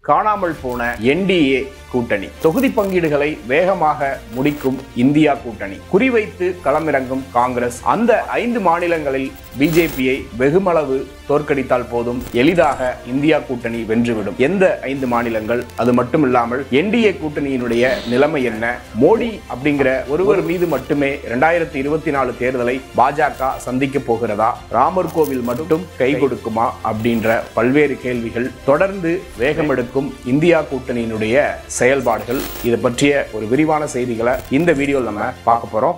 காணாமல் போன என்டிஏ கூட்டணி தொகுதி பங்கீடுகளை வேகமாக முடிக்கும் இந்தியா கூட்டணி குறிவைத்து களமிறங்கும் காங்கிரஸ் அந்த ஐந்து மாநிலங்களில் பிஜேபியை வெகுமளவு தோற்கடித்தால் போதும் எளிதாக இந்தியா கூட்டணி வென்றுவிடும் எந்த ஐந்து மாநிலங்கள் அது மட்டும் இல்லாமல் என்டிஏ கூட்டணியினுடைய நிலைமை என்ன மோடி அப்படிங்கிற ஒருவர் மீது மட்டுமே இரண்டாயிரத்தி இருபத்தி நாலு தேர்தலை பாஜக சந்திக்க போகிறதா ராமர் கோவில் மட்டும் கை கொடுக்குமா அப்படின்ற பல்வேறு கேள்விகள் தொடர்ந்து வேகமெடுக்கும் இந்தியா கூட்டணியினுடைய செயல்பாடுகள் இது பற்றிய ஒரு விரிவான செய்திகளை இந்த வீடியோவில் நம்ம பார்க்க போறோம்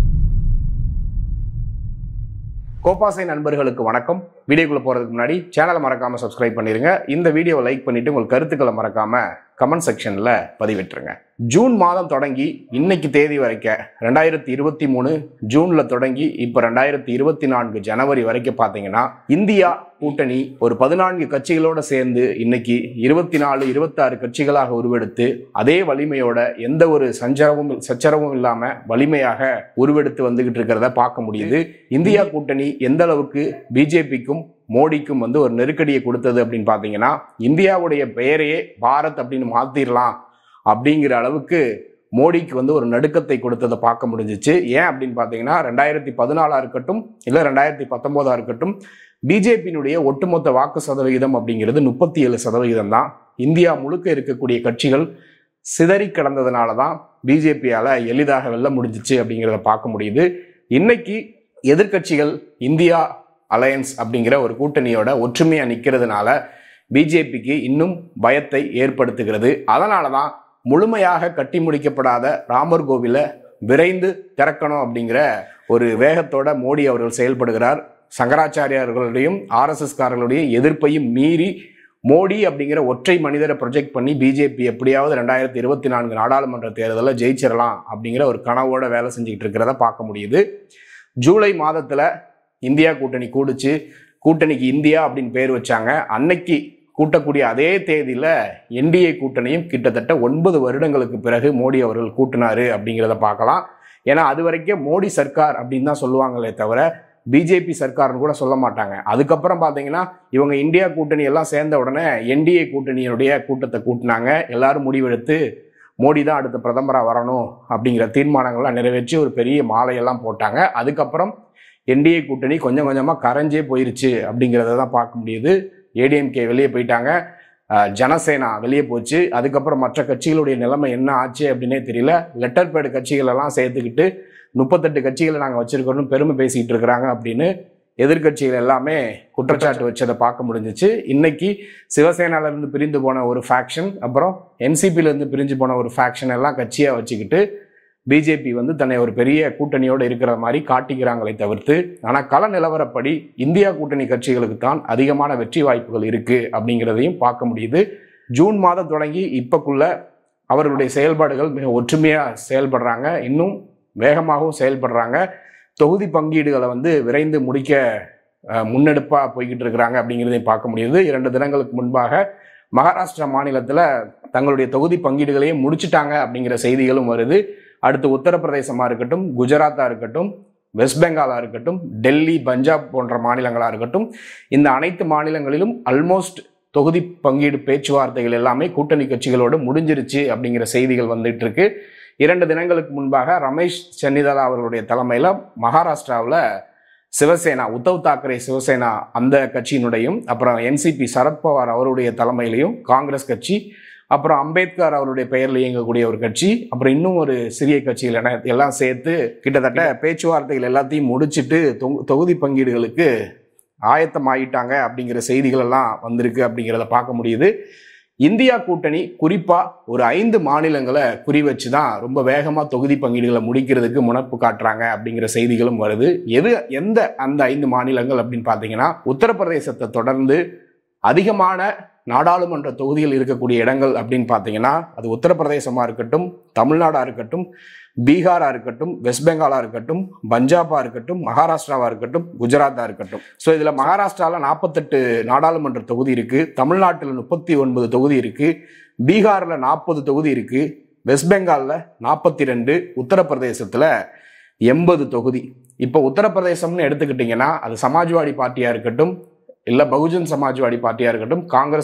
கோபாசை நண்பர்களுக்கு வணக்கம் வீடியோக்குள்ள போறதுக்கு முன்னாடி சேனலை மறக்காம சப்ஸ்கிரைப் பண்ணிருங்க இந்த வீடியோவை லைக் பண்ணிட்டு உங்கள் கருத்துக்களை மறக்காம கமெண்ட் செக்ஷன்ல பதிவிட்டுருங்க ஜூன் மாதம் தொடங்கி இன்னைக்கு தேதி வரைக்கும் ரெண்டாயிரத்தி இருபத்தி மூணு ஜூன்ல தொடங்கி இப்போ ரெண்டாயிரத்தி இருபத்தி நான்கு ஜனவரி வரைக்கும் பார்த்தீங்கன்னா இந்தியா கூட்டணி ஒரு பதினான்கு கட்சிகளோட சேர்ந்து இன்னைக்கு இருபத்தி நாலு இருபத்தாறு கட்சிகளாக உருவெடுத்து அதே வலிமையோட எந்த ஒரு சஞ்சரவும் சச்சரவும் இல்லாம வலிமையாக உருவெடுத்து வந்துகிட்டு இருக்கிறத பார்க்க முடியுது இந்தியா கூட்டணி எந்த அளவுக்கு பிஜேபிக்கும் மோடிக்கும் வந்து ஒரு நெருக்கடியை கொடுத்தது அப்படின்னு பார்த்தீங்கன்னா இந்தியாவுடைய பெயரையே பாரத் அப்படின்னு மாத்திரலாம் அப்படிங்கிற அளவுக்கு மோடிக்கு வந்து ஒரு நடுக்கத்தை கொடுத்ததை பார்க்க முடிஞ்சிச்சு ஏன் அப்படின்னு பார்த்தீங்கன்னா ரெண்டாயிரத்தி பதினாலா இருக்கட்டும் இல்லை ரெண்டாயிரத்தி பத்தொம்போதா இருக்கட்டும் பிஜேபியினுடைய ஒட்டுமொத்த வாக்கு சதவிகிதம் அப்படிங்கிறது முப்பத்தி ஏழு சதவிகிதம் தான் இந்தியா முழுக்க இருக்கக்கூடிய கட்சிகள் சிதறி கிடந்ததுனால தான் பிஜேபியால் எளிதாக வெல்ல முடிஞ்சிச்சு அப்படிங்கிறத பார்க்க முடியுது இன்னைக்கு எதிர்க்கட்சிகள் இந்தியா அலையன்ஸ் அப்படிங்கிற ஒரு கூட்டணியோட ஒற்றுமையாக நிற்கிறதுனால பிஜேபிக்கு இன்னும் பயத்தை ஏற்படுத்துகிறது அதனால தான் முழுமையாக கட்டி முடிக்கப்படாத ராமர் கோவிலை விரைந்து திறக்கணும் அப்படிங்கிற ஒரு வேகத்தோட மோடி அவர்கள் செயல்படுகிறார் சங்கராச்சாரியார்களுடையும் ஆர்எஸ்எஸ்காரர்களுடைய எதிர்ப்பையும் மீறி மோடி அப்படிங்கிற ஒற்றை மனிதரை ப்ரொஜெக்ட் பண்ணி பிஜேபி எப்படியாவது ரெண்டாயிரத்தி இருபத்தி நான்கு நாடாளுமன்ற தேர்தலில் ஜெயிச்சிடலாம் அப்படிங்கிற ஒரு கனவோட வேலை செஞ்சுக்கிட்டு இருக்கிறத பார்க்க முடியுது ஜூலை மாதத்தில் இந்தியா கூட்டணி கூடுச்சு கூட்டணிக்கு இந்தியா அப்படின்னு பேர் வச்சாங்க அன்னைக்கு கூட்டக்கூடிய அதே தேதியில் என்டிஏ கூட்டணியும் கிட்டத்தட்ட ஒன்பது வருடங்களுக்கு பிறகு மோடி அவர்கள் கூட்டினாரு அப்படிங்கிறத பார்க்கலாம் ஏன்னா அது வரைக்கும் மோடி சர்க்கார் அப்படின்னு தான் சொல்லுவாங்களே தவிர பிஜேபி சர்க்கார்னு கூட சொல்ல மாட்டாங்க அதுக்கப்புறம் பார்த்தீங்கன்னா இவங்க இந்தியா கூட்டணி எல்லாம் சேர்ந்த உடனே என்டிஏ கூட்டணியினுடைய கூட்டத்தை கூட்டினாங்க எல்லாரும் முடிவெடுத்து மோடி தான் அடுத்த பிரதமராக வரணும் அப்படிங்கிற தீர்மானங்கள்லாம் நிறைவேற்றி ஒரு பெரிய மாலையெல்லாம் போட்டாங்க அதுக்கப்புறம் என்டிஏ கூட்டணி கொஞ்சம் கொஞ்சமாக கரைஞ்சே போயிருச்சு அப்படிங்கிறத தான் பார்க்க முடியுது ஏடிஎம்கே வெளியே போயிட்டாங்க அஹ், ஜனசேனா வெளியே போச்சு அதுக்கப்புறம் மற்ற கட்சிகளுடைய நிலைமை என்ன ஆச்சு அப்படின்னே தெரியல லெட்டர் பேடு கட்சிகள் எல்லாம் சேர்த்துக்கிட்டு முப்பத்தெட்டு கட்சிகளை நாங்கள் வச்சிருக்கோம்னு பெருமை பேசிக்கிட்டு இருக்கிறாங்க அப்படின்னு எதிர்க்கட்சிகள் எல்லாமே குற்றச்சாட்டு வச்சதை பார்க்க முடிஞ்சிச்சு இன்னைக்கு சிவசேனால இருந்து பிரிந்து போன ஒரு ஃபேக்ஷன் அப்புறம் NCP ல இருந்து பிரிஞ்சு போன ஒரு ஃபேக்ஷன் எல்லாம் கட்சியாக வச்சுக்கிட்டு பிஜேபி வந்து தன்னை ஒரு பெரிய கூட்டணியோடு இருக்கிற மாதிரி காட்டிக்கிறாங்களே தவிர்த்து ஆனால் கள நிலவரப்படி இந்தியா கூட்டணி கட்சிகளுக்கு தான் அதிகமான வெற்றி வாய்ப்புகள் இருக்கு அப்படிங்கிறதையும் பார்க்க முடியுது ஜூன் மாதம் தொடங்கி இப்பக்குள்ள அவர்களுடைய செயல்பாடுகள் மிக ஒற்றுமையாக செயல்படுறாங்க இன்னும் வேகமாகவும் செயல்படுறாங்க தொகுதி பங்கீடுகளை வந்து விரைந்து முடிக்க அஹ், முன்னெடுப்பா போய்கிட்டு இருக்கிறாங்க அப்படிங்கிறதையும் பார்க்க முடியுது இரண்டு தினங்களுக்கு முன்பாக மகாராஷ்டிரா மாநிலத்தில் தங்களுடைய தொகுதி பங்கீடுகளையும் முடிச்சிட்டாங்க அப்படிங்கிற செய்திகளும் வருது அடுத்து உத்தரப்பிரதேசமாக இருக்கட்டும் குஜராத்தாக இருக்கட்டும் வெஸ்ட் பெங்காலாக இருக்கட்டும் டெல்லி பஞ்சாப் போன்ற மாநிலங்களாக இருக்கட்டும் இந்த அனைத்து மாநிலங்களிலும் ஆல்மோஸ்ட் தொகுதி பங்கீடு பேச்சுவார்த்தைகள் எல்லாமே கூட்டணி கட்சிகளோடு முடிஞ்சிருச்சு அப்படிங்கிற செய்திகள் வந்துட்டு இருக்கு இரண்டு தினங்களுக்கு முன்பாக ரமேஷ் சென்னிதாலா அவர்களுடைய தலைமையில் மகாராஷ்டிராவில் சிவசேனா உத்தவ் தாக்கரே சிவசேனா அந்த கட்சியினுடையும் அப்புறம் என்சிபி சரத்பவார் அவருடைய தலைமையிலையும் காங்கிரஸ் கட்சி அப்புறம் அம்பேத்கர் அவருடைய பெயரில் இயங்கக்கூடிய ஒரு கட்சி அப்புறம் இன்னும் ஒரு சிறிய கட்சிகள் என எல்லாம் சேர்த்து கிட்டத்தட்ட பேச்சுவார்த்தைகள் எல்லாத்தையும் முடிச்சிட்டு தொகு- தொகுதி பங்கீடுகளுக்கு ஆயத்தமாயிட்டாங்க அப்படிங்கிற செய்திகள் எல்லாம் வந்திருக்கு அப்படிங்கிறத பார்க்க முடியுது இந்தியா கூட்டணி குறிப்பா ஒரு ஐந்து மாநிலங்களை குறி வச்சு தான் ரொம்ப வேகமா தொகுதி பங்கீடுகளை முடிக்கிறதுக்கு முனைப்பு காட்டுறாங்க அப்படிங்கிற செய்திகளும் வருது எது எந்த அந்த ஐந்து மாநிலங்கள் அப்படின்னு பார்த்தீங்கன்னா உத்தரப்பிரதேசத்தை தொடர்ந்து அதிகமான நாடாளுமன்ற தொகுதிகள் இருக்கக்கூடிய இடங்கள் அப்படின்னு பார்த்தீங்கன்னா அது உத்தரப்பிரதேசமா இருக்கட்டும் தமிழ்நாடா இருக்கட்டும் பீகாரா இருக்கட்டும் வெஸ்ட் பெங்காலா இருக்கட்டும் பஞ்சாபா இருக்கட்டும் மகாராஷ்டிராவா இருக்கட்டும் குஜராத்தா இருக்கட்டும் ஸோ இதுல மகாராஷ்டிரால நாற்பத்தெட்டு நாடாளுமன்ற தொகுதி இருக்கு தமிழ்நாட்டில் முப்பத்தி ஒன்பது தொகுதி இருக்கு பீகார்ல நாற்பது தொகுதி இருக்கு வெஸ்ட் பெங்கால்ல நாற்பத்தி ரெண்டு உத்தரப்பிரதேசத்துல எண்பது தொகுதி இப்போ உத்தரப்பிரதேசம்னு எடுத்துக்கிட்டிங்கன்னா அது சமாஜ்வாடி பார்ட்டியா இருக்கட்டும் இல்லை பகுஜன் சமாஜ்வாடி பார்ட்டியா இருக்கட்டும் காங்கிரஸ்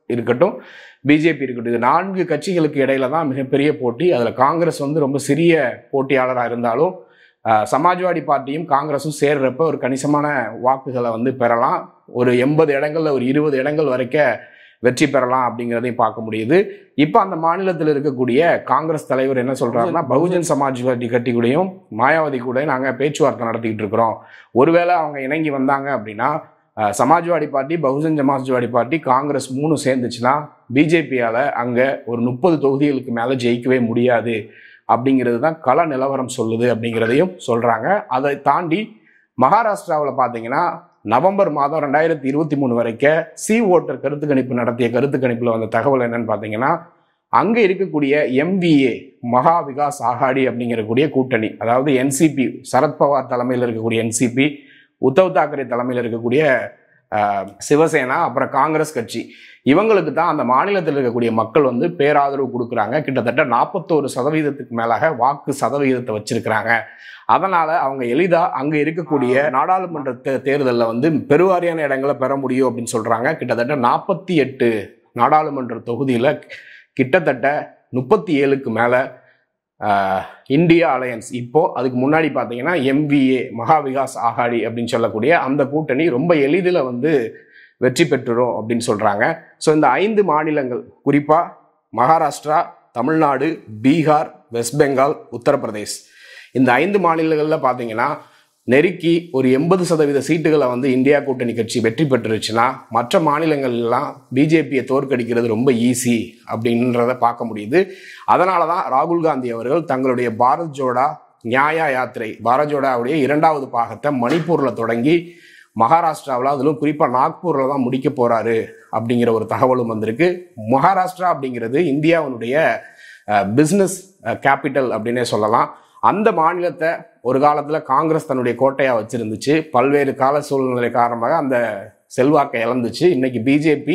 இருக்கட்டும் பிஜேபி இருக்கட்டும் இது நான்கு கட்சிகளுக்கு இடையில தான் மிகப்பெரிய போட்டி அதில் காங்கிரஸ் வந்து ரொம்ப சிறிய போட்டியாளராக இருந்தாலும் அஹ், சமாஜ்வாடி பார்ட்டியும் காங்கிரஸும் சேர்றப்ப ஒரு கணிசமான வாக்குகளை வந்து பெறலாம் ஒரு எண்பது இடங்கள்ல ஒரு இருபது இடங்கள் வரைக்கும் வெற்றி பெறலாம் அப்படிங்கிறதையும் பார்க்க முடியுது இப்போ அந்த மாநிலத்தில் இருக்கக்கூடிய காங்கிரஸ் தலைவர் என்ன சொல்றாருன்னா பகுஜன் சமாஜ்வாடி கட்சி கூடயும் மாயாவதி கூட நாங்கள் பேச்சுவார்த்தை நடத்திக்கிட்டு இருக்கிறோம் ஒருவேளை அவங்க இணங்கி வந்தாங்க அப்படின்னா அஹ், சமாஜ்வாடி பார்ட்டி பகுஜன் சமாஜ்வாடி பார்ட்டி காங்கிரஸ் மூணு சேர்ந்துச்சுன்னா பிஜேபியால் அங்கே ஒரு முப்பது தொகுதிகளுக்கு மேலே ஜெயிக்கவே முடியாது அப்படிங்கிறது தான் கள நிலவரம் சொல்லுது அப்படிங்கிறதையும் சொல்கிறாங்க அதை தாண்டி மகாராஷ்டிராவில் பார்த்தீங்கன்னா நவம்பர் மாதம் ரெண்டாயிரத்தி இருபத்தி மூணு வரைக்கும் சி ஓட்டர் கருத்து கணிப்பு நடத்திய கருத்து கணிப்பில் வந்த தகவல் என்னன்னு பார்த்தீங்கன்னா அங்கே இருக்கக்கூடிய எம்விஏ மகா விகாஸ் ஆகாடி அப்படிங்கிறக்கூடிய கூட்டணி அதாவது என்சிபி சரத்பவார் தலைமையில் இருக்கக்கூடிய என்சிபி உத்தவ் தாக்கரே தலைமையில் இருக்கக்கூடிய ஆஹ், சிவசேனா அப்புறம் காங்கிரஸ் கட்சி இவங்களுக்கு தான் அந்த மாநிலத்தில் இருக்கக்கூடிய மக்கள் வந்து பேராதரவு கொடுக்குறாங்க கிட்டத்தட்ட நாற்பத்தோரு சதவீதத்துக்கு மேலாக வாக்கு சதவீதத்தை வச்சிருக்கிறாங்க அதனால அவங்க எளிதா அங்க இருக்கக்கூடிய நாடாளுமன்ற தே- தேர்தல்ல வந்து பெருவாரியான இடங்களை பெற முடியும் அப்படின்னு சொல்றாங்க கிட்டத்தட்ட நாற்பத்தி எட்டு நாடாளுமன்ற தொகுதியில கிட்டத்தட்ட முப்பத்தி ஏழுக்கு மேல ஆஹ், இந்தியா அலையன்ஸ் இப்போ அதுக்கு முன்னாடி பார்த்தீங்கன்னா எம்விஏ மகா விகாஸ் ஆகாடி அப்படின்னு சொல்லக்கூடிய அந்த கூட்டணி ரொம்ப எளிதில் வந்து வெற்றி பெற்றுரும் அப்படின்னு சொல்றாங்க ஸோ இந்த ஐந்து மாநிலங்கள் குறிப்பா மகாராஷ்டிரா தமிழ்நாடு பீகார் வெஸ்ட் பெங்கால் உத்தரப்பிரதேஷ் இந்த ஐந்து மாநிலங்களில் பார்த்தீங்கன்னா நெருக்கி ஒரு எண்பது சதவீத சீட்டுகளை வந்து இந்தியா கூட்டணி கட்சி வெற்றி பெற்றுருச்சுன்னா மற்ற மாநிலங்கள்லாம் பிஜேபியை தோற்கடிக்கிறது ரொம்ப ஈஸி அப்படின்றத பார்க்க முடியுது அதனால தான் ராகுல் காந்தி அவர்கள் தங்களுடைய பாரத் ஜோடா நியாயா யாத்திரை பாரத் ஜோடாவுடைய இரண்டாவது பாகத்தை மணிப்பூரில் தொடங்கி மகாராஷ்டிராவில் அதிலும் குறிப்பாக நாக்பூரில் தான் முடிக்க போகிறாரு அப்படிங்கிற ஒரு தகவலும் வந்திருக்கு மகாராஷ்டிரா அப்படிங்கிறது இந்தியாவினுடைய பிஸ்னஸ் கேபிட்டல் அப்படின்னே சொல்லலாம் அந்த மாநிலத்தை ஒரு காலத்தில் காங்கிரஸ் தன்னுடைய கோட்டையாக வச்சிருந்துச்சு பல்வேறு கால சூழ்நிலை காரணமாக அந்த செல்வாக்கை இழந்துச்சு இன்னைக்கு பிஜேபி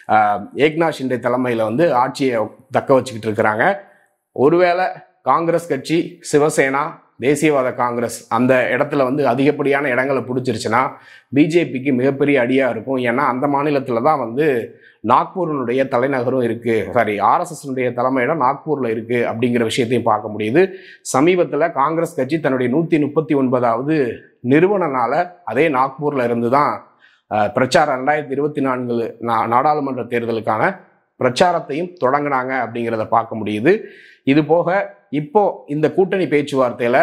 ஏக்நாத் ஷிண்டே தலைமையில் வந்து ஆட்சியை தக்க வச்சுக்கிட்டு இருக்கிறாங்க ஒருவேளை காங்கிரஸ் கட்சி சிவசேனா தேசியவாத காங்கிரஸ் அந்த இடத்துல வந்து அதிகப்படியான இடங்களை பிடிச்சிருச்சுன்னா பிஜேபிக்கு மிகப்பெரிய அடியாக இருக்கும் ஏன்னா அந்த மாநிலத்தில் தான் வந்து நாக்பூரினுடைய தலைநகரும் இருக்குது சாரி ஆர்எஸ்எஸ்னுடைய தலைமையிடம் நாக்பூரில் இருக்குது அப்படிங்கிற விஷயத்தையும் பார்க்க முடியுது சமீபத்தில் காங்கிரஸ் கட்சி தன்னுடைய நூற்றி முப்பத்தி ஒன்பதாவது நிறுவன நாளை அதே நாக்பூரில் இருந்து தான் அஹ், பிரச்சாரம் ரெண்டாயிரத்தி இருபத்தி நான்கு நா- நாடாளுமன்ற தேர்தலுக்கான பிரச்சாரத்தையும் தொடங்கினாங்க அப்படிங்கிறத பார்க்க முடியுது இது போக இப்போ இந்த கூட்டணி பேச்சுவார்த்தையில்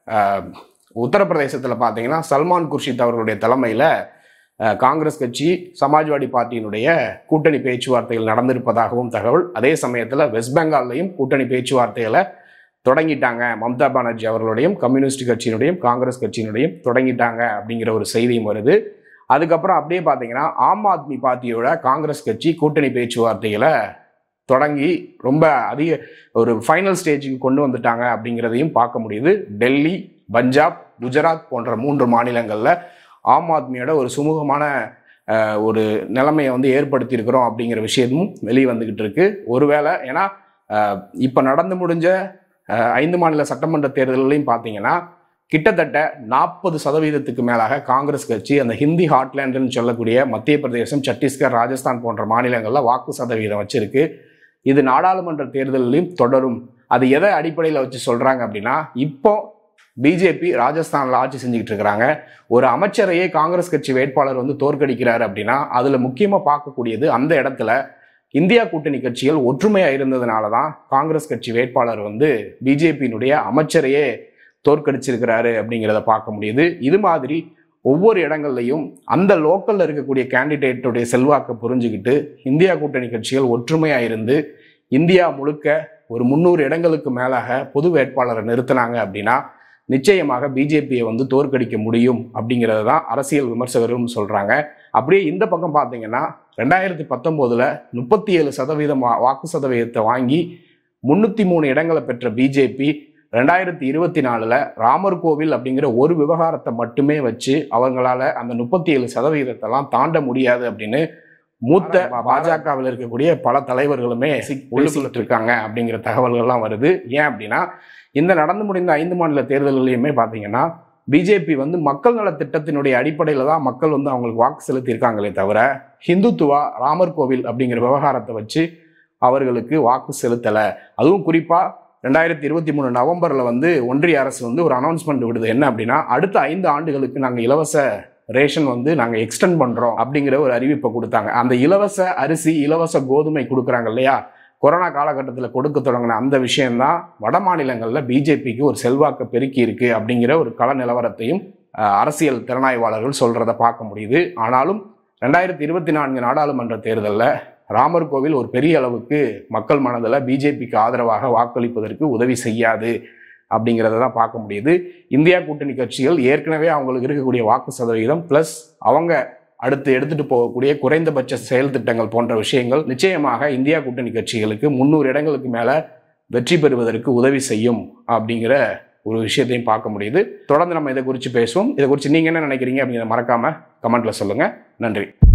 உத்தரப்பிரதேசத்தில் பார்த்தீங்கன்னா சல்மான் குர்ஷித் அவர்களுடைய தலைமையில் காங்கிரஸ் கட்சி சமாஜ்வாடி பார்ட்டியினுடைய கூட்டணி பேச்சுவார்த்தைகள் நடந்திருப்பதாகவும் தகவல் அதே சமயத்தில் வெஸ்ட் பெங்கால்லையும் கூட்டணி பேச்சுவார்த்தைகளை தொடங்கிட்டாங்க மம்தா பானர்ஜி அவர்களுடையும் கம்யூனிஸ்ட் கட்சியினுடையும் காங்கிரஸ் கட்சியினுடையும் தொடங்கிட்டாங்க அப்படிங்கிற ஒரு செய்தியும் வருது அதுக்கப்புறம் அப்படியே பார்த்தீங்கன்னா ஆம் ஆத்மி பார்ட்டியோட காங்கிரஸ் கட்சி கூட்டணி பேச்சுவார்த்தைகளை தொடங்கி ரொம்ப அதிக ஒரு ஃபைனல் ஸ்டேஜுக்கு கொண்டு வந்துட்டாங்க அப்படிங்கிறதையும் பார்க்க முடியுது டெல்லி பஞ்சாப் குஜராத் போன்ற மூன்று மாநிலங்களில் ஆம் ஆத்மியோட ஒரு சுமூகமான அஹ், ஒரு நிலைமையை வந்து ஏற்படுத்தியிருக்கிறோம் அப்படிங்கிற விஷயமும் வெளியே வந்துக்கிட்டு இருக்கு ஒருவேளை ஏன்னா இப்போ நடந்து முடிஞ்ச அஹ், ஐந்து மாநில சட்டமன்ற தேர்தல்களையும் பார்த்தீங்கன்னா கிட்டத்தட்ட நாற்பது சதவீதத்துக்கு மேலாக காங்கிரஸ் கட்சி அந்த ஹிந்தி ஹாட்லேண்டுன்னு சொல்லக்கூடிய மத்திய பிரதேசம் சத்தீஸ்கர் ராஜஸ்தான் போன்ற மாநிலங்களில் வாக்கு சதவீதம் வச்சிருக்கு இது நாடாளுமன்ற தேர்தலிலும் தொடரும் அது எதை அடிப்படையில் வச்சு சொல்றாங்க அப்படின்னா இப்போ பிஜேபி ராஜஸ்தானில் ஆட்சி செஞ்சுக்கிட்டு இருக்கிறாங்க ஒரு அமைச்சரையே காங்கிரஸ் கட்சி வேட்பாளர் வந்து தோற்கடிக்கிறார் அப்படின்னா அதுல முக்கியமா பார்க்கக்கூடியது அந்த இடத்துல இந்தியா கூட்டணி கட்சிகள் ஒற்றுமையா இருந்ததுனால தான் காங்கிரஸ் கட்சி வேட்பாளர் வந்து பிஜேபியினுடைய அமைச்சரையே தோற்கடிச்சிருக்கிறாரு அப்படிங்கிறத பார்க்க முடியுது இது மாதிரி ஒவ்வொரு இடங்கள்லையும் அந்த லோக்கல்ல இருக்கக்கூடிய கேண்டிடேட்டுடைய செல்வாக்கை புரிஞ்சுக்கிட்டு இந்தியா கூட்டணி கட்சிகள் ஒற்றுமையா இருந்து இந்தியா முழுக்க ஒரு முந்நூறு இடங்களுக்கு மேலாக பொது வேட்பாளரை நிறுத்தினாங்க அப்படின்னா நிச்சயமாக பிஜேபியை வந்து தோற்கடிக்க முடியும் அப்படிங்கிறது தான் அரசியல் விமர்சகரும் சொல்றாங்க அப்படியே இந்த பக்கம் பார்த்தீங்கன்னா ரெண்டாயிரத்தி பத்தொம்போதில் முப்பத்தி ஏழு சதவீதம் வா- வாக்கு சதவீதத்தை வாங்கி முன்னூற்றி மூணு இடங்களை பெற்ற பிஜேபி ரெண்டாயிரத்தி இருபத்தி நாலில் ராமர் கோவில் அப்படிங்கிற ஒரு விவகாரத்தை மட்டுமே வச்சு அவங்களால அந்த முப்பத்தி ஏழு சதவீதத்தெல்லாம் தாண்ட முடியாது அப்படின்னு மூத்த பாஜகவில் இருக்கக்கூடிய பல தலைவர்களுமே உள்ளுக்குள்ளிட்டு இருக்காங்க அப்படிங்கிற தகவல்கள்லாம் வருது ஏன் அப்படின்னா இந்த நடந்து முடிந்த ஐந்து மாநில தேர்தல்களையுமே பார்த்தீங்கன்னா பிஜேபி வந்து மக்கள் நல திட்டத்தினுடைய அடிப்படையில் தான் மக்கள் வந்து அவங்களுக்கு வாக்கு செலுத்தியிருக்காங்களே தவிர ஹிந்துத்துவா ராமர் கோவில் அப்படிங்கிற விவகாரத்தை வச்சு அவர்களுக்கு வாக்கு செலுத்தலை அதுவும் குறிப்பாக ரெண்டாயிரத்தி இருபத்தி மூணு நவம்பரில் வந்து ஒன்றிய அரசு வந்து ஒரு அனௌன்ஸ்மெண்ட் விடுது என்ன அப்படின்னா அடுத்த ஐந்து ஆண்டுகளுக்கு நாங்கள் இலவச ரேஷன் வந்து நாங்கள் எக்ஸ்டெண்ட் பண்ணுறோம் அப்படிங்கிற ஒரு அறிவிப்பை கொடுத்தாங்க அந்த இலவச அரிசி இலவச கோதுமை கொடுக்குறாங்க இல்லையா கொரோனா காலகட்டத்தில் கொடுக்க தொடங்கின அந்த விஷயம்தான் வட மாநிலங்களில் பிஜேபிக்கு ஒரு செல்வாக்கு பெருக்கி இருக்கு அப்படிங்கிற ஒரு கள நிலவரத்தையும் அஹ், அரசியல் திறனாய்வாளர்கள் சொல்றத பார்க்க முடியுது ஆனாலும் ரெண்டாயிரத்தி இருபத்தி நான்கு நாடாளுமன்ற தேர்தலில் ராமர் கோவில் ஒரு பெரிய அளவுக்கு மக்கள் மனதில் பிஜேபிக்கு ஆதரவாக வாக்களிப்பதற்கு உதவி செய்யாது அப்படிங்கிறத தான் பார்க்க முடியுது இந்தியா கூட்டணி கட்சிகள் ஏற்கனவே அவங்களுக்கு இருக்கக்கூடிய வாக்கு சதவிகிதம் ப்ளஸ் அவங்க அடுத்து எடுத்துட்டு போகக்கூடிய குறைந்தபட்ச செயல் திட்டங்கள் போன்ற விஷயங்கள் நிச்சயமாக இந்தியா கூட்டணி கட்சிகளுக்கு முந்நூறு இடங்களுக்கு மேலே வெற்றி பெறுவதற்கு உதவி செய்யும் அப்படிங்கிற ஒரு விஷயத்தையும் பார்க்க முடியுது தொடர்ந்து நம்ம இதை குறித்து பேசுவோம் இதை குறித்து நீங்கள் என்ன நினைக்கிறீங்க அப்படிங்கிறத மறக்காம கமெண்ட்ல சொல்லுங்க நன்றி